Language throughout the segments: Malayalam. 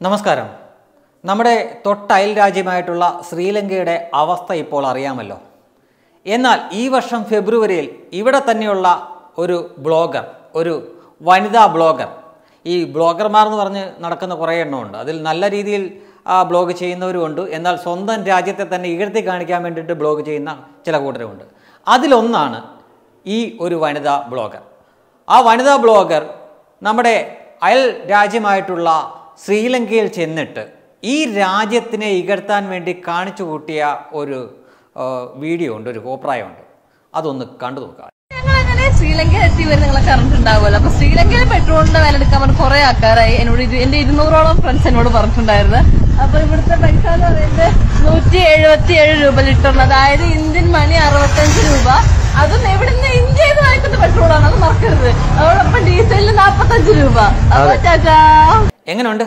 നമസ്കാരം നമ്മുടെ തൊട്ടയൽ രാജ്യമായിട്ടുള്ള ശ്രീലങ്കയുടെ അവസ്ഥ ഇപ്പോൾ അറിയാമല്ലോ എന്നാൽ ഈ വർഷം ഫെബ്രുവരിയിൽ ഇവിടെ തന്നെയുള്ള ഒരു ബ്ലോഗർ ഒരു വനിതാ ബ്ലോഗർ ഈ ബ്ലോഗർമാർ എന്ന് പറഞ്ഞ് നടക്കുന്ന കുറേ എണ്ണമുണ്ട് അതിൽ നല്ല രീതിയിൽ ആ, ബ്ലോഗ് ചെയ്യുന്നവരുമുണ്ട് എന്നാൽ സ്വന്തം രാജ്യത്തെ തന്നെ ഇകഴ്ത്തി കാണിക്കാൻ വേണ്ടിയിട്ട് ബ്ലോഗ് ചെയ്യുന്ന ചില കൂട്ടരുമുണ്ട് അതിലൊന്നാണ് ഈ ഒരു വനിതാ ബ്ലോഗർ ആ വനിതാ ബ്ലോഗർ നമ്മുടെ അയൽ രാജ്യമായിട്ടുള്ള ശ്രീലങ്കയിൽ ചെന്നിട്ട് ഈ രാജ്യത്തിനെ ഇകഴ്ത്താൻ വേണ്ടി കാണിച്ചു കൂട്ടിയ ഒരു ആ, വീഡിയോ ഉണ്ട് ഒരു കോപ്രായമുണ്ട് അതൊന്ന് കണ്ടു നോക്കാം ഞങ്ങളങ്ങനെ ശ്രീലങ്ക എത്തി വരെ നിങ്ങളെ കറണ്ടിട്ടുണ്ടാവുമല്ലോ അപ്പൊ ശ്രീലങ്കയിൽ പെട്രോളിന്റെ വില എടുക്കാൻ പറഞ്ഞ കുറെ ആൾക്കാരായി എന്നോട് ഇത് എന്റെ ഇരുന്നൂറോളം ഫ്രണ്ട്സ് എന്നോട് പറഞ്ഞിട്ടുണ്ടായിരുന്നു അപ്പൊ ഇവിടുത്തെ പൈസ എന്ന് പറയുന്നത് നൂറ്റി എഴുപത്തി ഏഴ് രൂപ ലിറ്ററിന് അതായത് ഇന്ത്യൻ മണി അറുപത്തഞ്ച് രൂപ അതും ഇവിടുന്ന് ഇന്ത്യയിൽ നിന്ന് വാങ്ങിക്കുന്ന പെട്രോളാണ് അത് മറക്കരുത് അതോടൊപ്പം ഡീസലിന് നാപ്പത്തഞ്ച് രൂപ അപ്പൊ ചാച്ചാ എങ്ങനെയുണ്ട്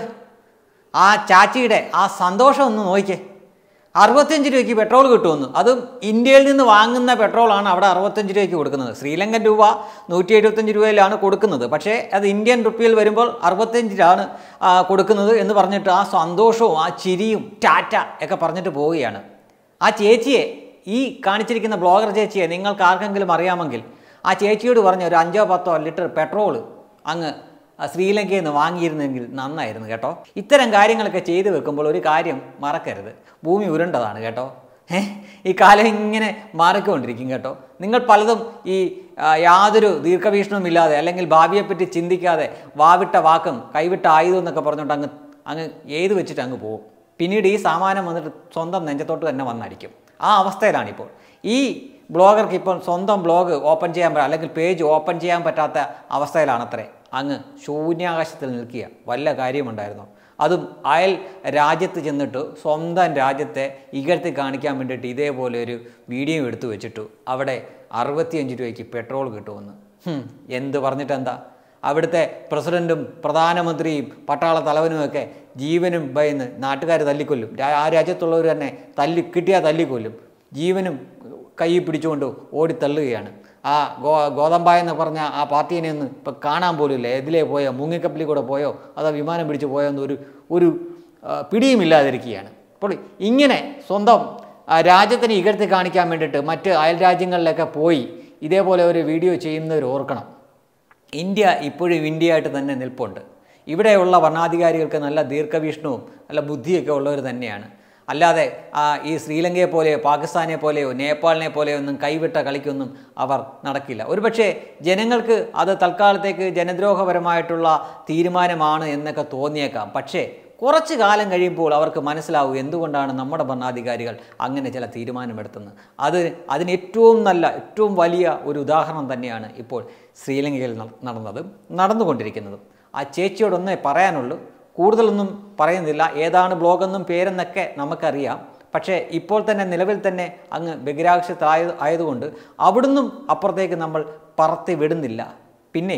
ആ ചാച്ചിയുടെ ആ സന്തോഷം ഒന്ന് നോക്കിക്കേ അറുപത്തഞ്ച് രൂപയ്ക്ക് പെട്രോൾ കിട്ടുമെന്ന് അതും ഇന്ത്യയിൽ നിന്ന് വാങ്ങുന്ന പെട്രോളാണ് അവിടെ അറുപത്തഞ്ച് രൂപയ്ക്ക് കൊടുക്കുന്നത് ശ്രീലങ്കൻ രൂപ നൂറ്റി എഴുപത്തഞ്ച് രൂപയിലാണ് കൊടുക്കുന്നത് പക്ഷേ അത് ഇന്ത്യൻ റുപ്പിയിൽ വരുമ്പോൾ അറുപത്തഞ്ചിലാണ് ആ, കൊടുക്കുന്നത് എന്ന് പറഞ്ഞിട്ട് ആ സന്തോഷവും ആ ചിരിയും ടാറ്റ ഒക്കെ പറഞ്ഞിട്ട് പോവുകയാണ് ആ ചേച്ചിയെ ഈ കാണിച്ചിരിക്കുന്ന ബ്ലോഗർ ചേച്ചിയെ നിങ്ങൾക്ക് ആർക്കെങ്കിലും അറിയാമെങ്കിൽ ആ ചേച്ചിയോട് പറഞ്ഞ ഒരു അഞ്ചോ പത്തോ ലിറ്റർ പെട്രോൾ അങ്ങ് ആ ശ്രീലങ്കയിൽ നിന്ന് വാങ്ങിയിരുന്നെങ്കിൽ നന്നായിരുന്നു കേട്ടോ ഇത്തരം കാര്യങ്ങളൊക്കെ ചെയ്തു വെക്കുമ്പോൾ ഒരു കാര്യം മറക്കരുത് ഭൂമി ഉരുണ്ടതാണ് കേട്ടോ ഏ ഈ കാലം ഇങ്ങനെ മാറിക്കൊണ്ടിരിക്കും കേട്ടോ നിങ്ങൾ പലതും ഈ ആ, യാതൊരു ദീർഘവീക്ഷണവും ഇല്ലാതെ അല്ലെങ്കിൽ ഭാവിയെപ്പറ്റി ചിന്തിക്കാതെ വാവിട്ട വാക്കും കൈവിട്ട ആയുധം എന്നൊക്കെ പറഞ്ഞുകൊണ്ട് അങ്ങ് അങ്ങ് ഏത് വെച്ചിട്ട് അങ്ങ് പോകും പിന്നീട് ഈ സാമാനം വന്നിട്ട് സ്വന്തം നെഞ്ചത്തോട്ട് തന്നെ വന്നടിക്കും ആ അവസ്ഥയിലാണിപ്പോൾ ഈ ബ്ലോഗർക്ക് ഇപ്പോൾ സ്വന്തം ബ്ലോഗ് ഓപ്പൺ ചെയ്യാൻ പറ്റാ അല്ലെങ്കിൽ പേജ് ഓപ്പൺ ചെയ്യാൻ പറ്റാത്ത അവസ്ഥയിലാണത്രേ അങ്ങ് ശൂന്യാകാശത്തിൽ നിൽക്കുക വല്ല കാര്യമുണ്ടായിരുന്നു അതും അയൽ രാജ്യത്ത് ചെന്നിട്ട് സ്വന്തം രാജ്യത്തെ ഇകഴ്ത്തി കാണിക്കാൻ വേണ്ടിയിട്ട് ഇതേപോലെ ഒരു വീഡിയോ എടുത്തു വെച്ചിട്ടു അവിടെ അറുപത്തിയഞ്ച് രൂപയ്ക്ക് പെട്രോൾ കിട്ടുമെന്ന് ഹും, എന്ത് പറഞ്ഞിട്ട് എന്താ അവിടുത്തെ പ്രസിഡന്റും പ്രധാനമന്ത്രിയും പട്ടാള തലവനുമൊക്കെ ജീവനും ഭയന്ന് നാട്ടുകാർ തല്ലിക്കൊല്ലും രാ- ആ രാജ്യത്തുള്ളവർ തന്നെ തല്ലി കിട്ടിയാൽ തല്ലിക്കൊല്ലും ജീവനും കൈ പിടിച്ചുകൊണ്ട് ഓടിത്തള്ളുകയാണ് ആ ഗോ ഗോതമ്പായ എന്ന് പറഞ്ഞ ആ പാർട്ടീനെ ഒന്ന് ഇപ്പം കാണാൻ പോലും ഇല്ല എതിലേ പോയോ മുങ്ങിക്കപ്പലിൽ കൂടെ പോയോ അതോ വിമാനം പിടിച്ച് പോയോ എന്നൊരു ഒരു ആ, പിടിയുമില്ലാതിരിക്കുകയാണ് അപ്പോൾ ഇങ്ങനെ സ്വന്തം ആ, രാജ്യത്തിനെ ഇകഴ്ത്തി കാണിക്കാൻ വേണ്ടിയിട്ട് മറ്റ് അയൽ രാജ്യങ്ങളിലൊക്കെ പോയി ഇതേപോലെ ഒരു വീഡിയോ ചെയ്യുന്നവർ ഓർക്കണം ഇന്ത്യ ഇപ്പോഴും ഇന്ത്യയായിട്ട് തന്നെ നിൽപ്പുണ്ട് ഇവിടെയുള്ള ഭരണാധികാരികൾക്ക് നല്ല ദീർഘവീക്ഷണവും നല്ല ബുദ്ധിയൊക്കെ ഉള്ളവർ തന്നെയാണ് അല്ലാതെ ആ, ഈ ശ്രീലങ്കയെ പോലെയോ പാകിസ്ഥാനെ പോലെയോ നേപ്പാളിനെ പോലെയോ ഒന്നും കൈവിട്ട കളിക്കൊന്നും അവർ നടക്കില്ല ഒരുപക്ഷെ ജനങ്ങൾക്ക് അത് തൽക്കാലത്തേക്ക് ജനദ്രോഹപരമായിട്ടുള്ള തീരുമാനമാണ് എന്നൊക്കെ തോന്നിയേക്കാം പക്ഷേ കുറച്ച് കാലം കഴിയുമ്പോൾ അവർക്ക് മനസ്സിലാവും എന്തുകൊണ്ടാണ് നമ്മുടെ ഭരണാധികാരികൾ അങ്ങനെ ചില തീരുമാനമെടുത്തുന്നത് അത് അതിന് ഏറ്റവും നല്ല ഏറ്റവും വലിയ ഒരു ഉദാഹരണം തന്നെയാണ് ഇപ്പോൾ ശ്രീലങ്കയിൽ ന- നടന്നതും നടന്നുകൊണ്ടിരിക്കുന്നതും ആ ചേച്ചിയോടൊന്നേ പറയാനുള്ളൂ കൂടുതലൊന്നും പറയുന്നില്ല ഏതാണ് ബ്ലോഗെന്നും പേരെന്നൊക്കെ നമുക്കറിയാം പക്ഷേ ഇപ്പോൾ തന്നെ നിലവിൽ തന്നെ അങ്ങ് ബഹിരാകാശത്തായ ആയതുകൊണ്ട് അവിടുന്നും അപ്പുറത്തേക്ക് നമ്മൾ പറത്തി വിടുന്നില്ല പിന്നെ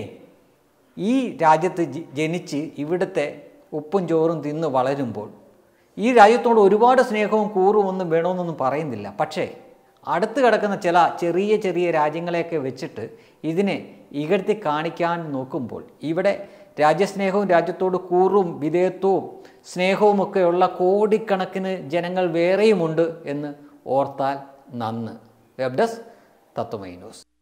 ഈ രാജ്യത്ത് ജി- ജനിച്ച് ഇവിടുത്തെ ഉപ്പും ചോറും തിന്ന് വളരുമ്പോൾ ഈ രാജ്യത്തോട് ഒരുപാട് സ്നേഹവും കൂറും ഒന്നും വേണമെന്നൊന്നും പറയുന്നില്ല പക്ഷേ അടുത്ത് കിടക്കുന്ന ചില ചെറിയ ചെറിയ രാജ്യങ്ങളെയൊക്കെ വെച്ചിട്ട് ഇതിനെ ഇകഴ്ത്തി കാണിക്കാൻ നോക്കുമ്പോൾ ഇവിടെ രാജ്യസ്നേഹവും രാജ്യത്തോട് കൂറും വിധേയത്വവും സ്നേഹവുമൊക്കെയുള്ള കോടിക്കണക്കിന് ജനങ്ങൾ വേറെയുമുണ്ട് എന്ന് ഓർത്താൽ നന്ന് വെബ് ഡെസ്ക് തത്വമൈ ന്യൂസ്